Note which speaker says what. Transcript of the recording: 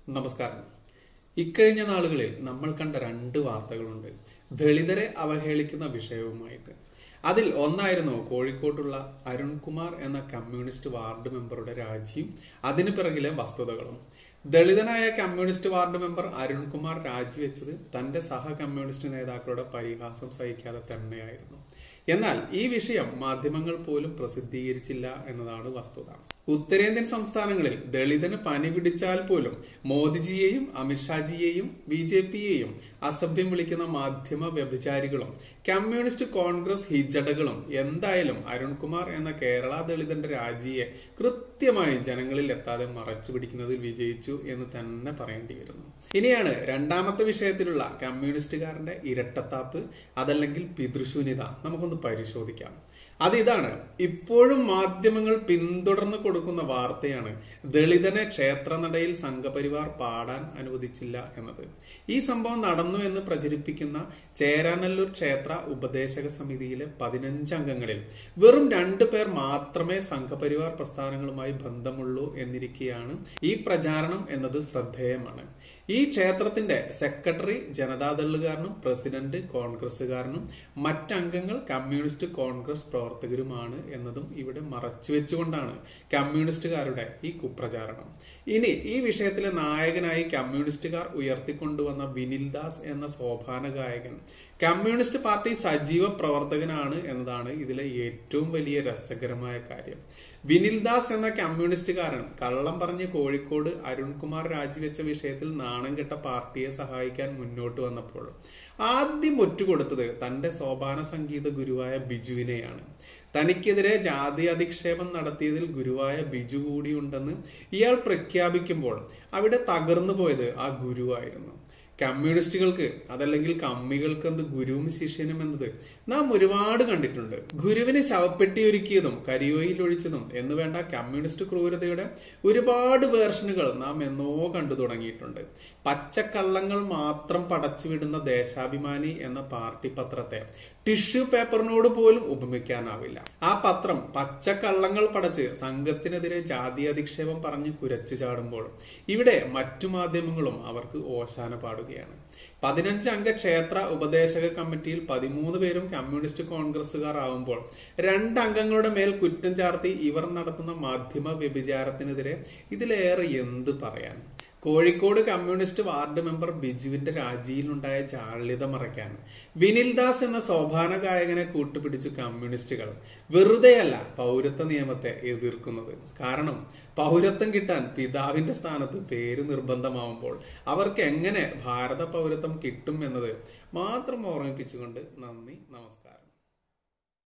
Speaker 1: നമസ്കാരം ഇക്കഴിഞ്ഞ നാളുകളിൽ നമ്മൾ കണ്ട രണ്ട് വാർത്തകളുണ്ട് ദളിതരെ അവഹേളിക്കുന്ന വിഷയവുമായിട്ട് അതിൽ ഒന്നായിരുന്നു കോഴിക്കോട്ടുള്ള അരുൺകുമാർ എന്ന കമ്മ്യൂണിസ്റ്റ് വാർഡ് മെമ്പറുടെ രാജിയും അതിനു പിറകിലെ വസ്തുതകളും ദളിതനായ കമ്മ്യൂണിസ്റ്റ് വാർഡ് മെമ്പർ അരുൺകുമാർ രാജിവെച്ചത് തന്റെ സഹ കമ്മ്യൂണിസ്റ്റ് നേതാക്കളുടെ പരിഹാസം സഹിക്കാതെ തന്നെയായിരുന്നു എന്നാൽ ഈ വിഷയം മാധ്യമങ്ങൾ പോലും പ്രസിദ്ധീകരിച്ചില്ല എന്നതാണ് വസ്തുത ഉത്തരേന്ത്യൻ സംസ്ഥാനങ്ങളിൽ ദളിതന് പനി പിടിച്ചാൽ പോലും മോദിജിയെയും അമിത്ഷാജിയെയും ബി ജെ പിയെയും അസഭ്യം വിളിക്കുന്ന മാധ്യമ വ്യഭിചാരികളും കമ്മ്യൂണിസ്റ്റ് കോൺഗ്രസ് ഹിജടകളും എന്തായാലും അരുൺകുമാർ എന്ന കേരള ദളിതന്റെ രാജിയെ കൃത്യമായി ജനങ്ങളിൽ എത്താതെ മറച്ചു പിടിക്കുന്നതിൽ വിജയിച്ചു എന്ന് തന്നെ പറയേണ്ടി വരുന്നു ഇനിയാണ് രണ്ടാമത്തെ വിഷയത്തിലുള്ള കമ്മ്യൂണിസ്റ്റുകാരന്റെ ഇരട്ടത്താപ്പ് അതല്ലെങ്കിൽ പിതൃശൂന്യത നമുക്കൊന്ന് പരിശോധിക്കാം അത് ഇതാണ് ഇപ്പോഴും മാധ്യമങ്ങൾ പിന്തുടർന്ന് കൊടുക്കുന്ന വാർത്തയാണ് ദളിതനെ ക്ഷേത്രനടയിൽ സംഘപരിവാർ പാടാൻ അനുവദിച്ചില്ല എന്നത് ഈ സംഭവം നടന്നു എന്ന് പ്രചരിപ്പിക്കുന്ന ചേരാനല്ലൂർ ക്ഷേത്ര ഉപദേശക സമിതിയിലെ പതിനഞ്ച് അംഗങ്ങളിൽ വെറും രണ്ടു പേർ മാത്രമേ സംഘപരിവാർ പ്രസ്ഥാനങ്ങളുമായി ബന്ധമുള്ളൂ എന്നിരിക്കെയാണ് ഈ പ്രചാരണം എന്നത് ശ്രദ്ധേയമാണ് ഈ ക്ഷേത്രത്തിന്റെ സെക്രട്ടറി ജനതാദളുകാരനും പ്രസിഡന്റ് കോൺഗ്രസുകാരനും മറ്റംഗങ്ങൾ കമ്മ്യൂണിസ്റ്റ് കോൺഗ്രസ് പ്രവർത്തകരുമാണ് എന്നതും ഇവിടെ മറച്ചു വെച്ചുകൊണ്ടാണ് കമ്മ്യൂണിസ്റ്റുകാരുടെ ഈ കുപ്രചാരണം ഇനി ഈ വിഷയത്തിലെ നായകനായി കമ്മ്യൂണിസ്റ്റുകാർ ഉയർത്തിക്കൊണ്ടുവന്ന വിനിൽ ദാസ് എന്ന സോപാന ഗായകൻ കമ്മ്യൂണിസ്റ്റ് പാർട്ടി സജീവ പ്രവർത്തകനാണ് എന്നതാണ് ഇതിലെ ഏറ്റവും വലിയ രസകരമായ കാര്യം വിനിൽ ദാസ് എന്ന കമ്മ്യൂണിസ്റ്റുകാരൻ കള്ളം പറഞ്ഞ് കോഴിക്കോട് അരുൺകുമാർ രാജിവെച്ച വിഷയത്തിൽ നാണം കെട്ട പാർട്ടിയെ സഹായിക്കാൻ മുന്നോട്ട് വന്നപ്പോൾ ആദ്യം ഒറ്റുകൊടുത്തത് തന്റെ സോപാന സംഗീത ഗുരുവായ ബിജുവിനെയാണ് തനിക്കെതിരെ ജാതി അധിക്ഷേപം നടത്തിയതിൽ ഗുരുവായ ബിജു കൂടിയുണ്ടെന്ന് ഇയാൾ പ്രഖ്യാപിക്കുമ്പോൾ അവിടെ തകർന്നു പോയത് ആ ഗുരുവായിരുന്നു കമ്മ്യൂണിസ്റ്റുകൾക്ക് അതല്ലെങ്കിൽ കമ്മികൾക്ക് എന്ത് ഗുരുവും ശിഷ്യനും എന്നത് നാം ഒരുപാട് കണ്ടിട്ടുണ്ട് ഗുരുവിന് ശവപ്പെട്ടി ഒരുക്കിയതും കരിയോയിൽ ഒഴിച്ചതും എന്ന് വേണ്ട കമ്മ്യൂണിസ്റ്റ് ക്രൂരതയുടെ ഒരുപാട് വേർഷനുകൾ നാം എന്നോ കണ്ടു തുടങ്ങിയിട്ടുണ്ട് പച്ചക്കള്ളങ്ങൾ മാത്രം പടച്ചുവിടുന്ന ദേശാഭിമാനി എന്ന പാർട്ടി പത്രത്തെ ടിഷ്യൂ പേപ്പറിനോട് പോലും ഉപമിക്കാനാവില്ല ആ പത്രം പച്ചക്കള്ളങ്ങൾ പടച്ച് സംഘത്തിനെതിരെ ജാതി അധിക്ഷേപം പറഞ്ഞ് കുരച്ചു ചാടുമ്പോൾ ഇവിടെ മറ്റു മാധ്യമങ്ങളും അവർക്ക് ഓശാന പാടുകയാണ് പതിനഞ്ച് അംഗ ക്ഷേത്ര ഉപദേശക കമ്മിറ്റിയിൽ പതിമൂന്ന് പേരും കമ്മ്യൂണിസ്റ്റ് കോൺഗ്രസുകാർ ആവുമ്പോൾ രണ്ട് അംഗങ്ങളുടെ മേൽ കുറ്റം ചാർത്തി ഇവർ നടത്തുന്ന മാധ്യമ വ്യഭിചാരത്തിനെതിരെ ഇതിലേറെ എന്ത് പറയാൻ കോഴിക്കോട് കമ്മ്യൂണിസ്റ്റ് വാർഡ് മെമ്പർ ബിജുവിന്റെ രാജിയിലുണ്ടായ ജാള്യത മറയ്ക്കാൻ വിനിൽ ദാസ് എന്ന സോപാന ഗായകനെ കൂട്ടുപിടിച്ചു കമ്മ്യൂണിസ്റ്റുകൾ വെറുതെയല്ല പൗരത്വ നിയമത്തെ എതിർക്കുന്നത് കാരണം പൗരത്വം കിട്ടാൻ പിതാവിന്റെ സ്ഥാനത്ത് പേര് നിർബന്ധമാവുമ്പോൾ അവർക്ക് എങ്ങനെ ഭാരത പൗരത്വം കിട്ടും എന്നത് മാത്രം ഓർമ്മിപ്പിച്ചുകൊണ്ട് നന്ദി നമസ്കാരം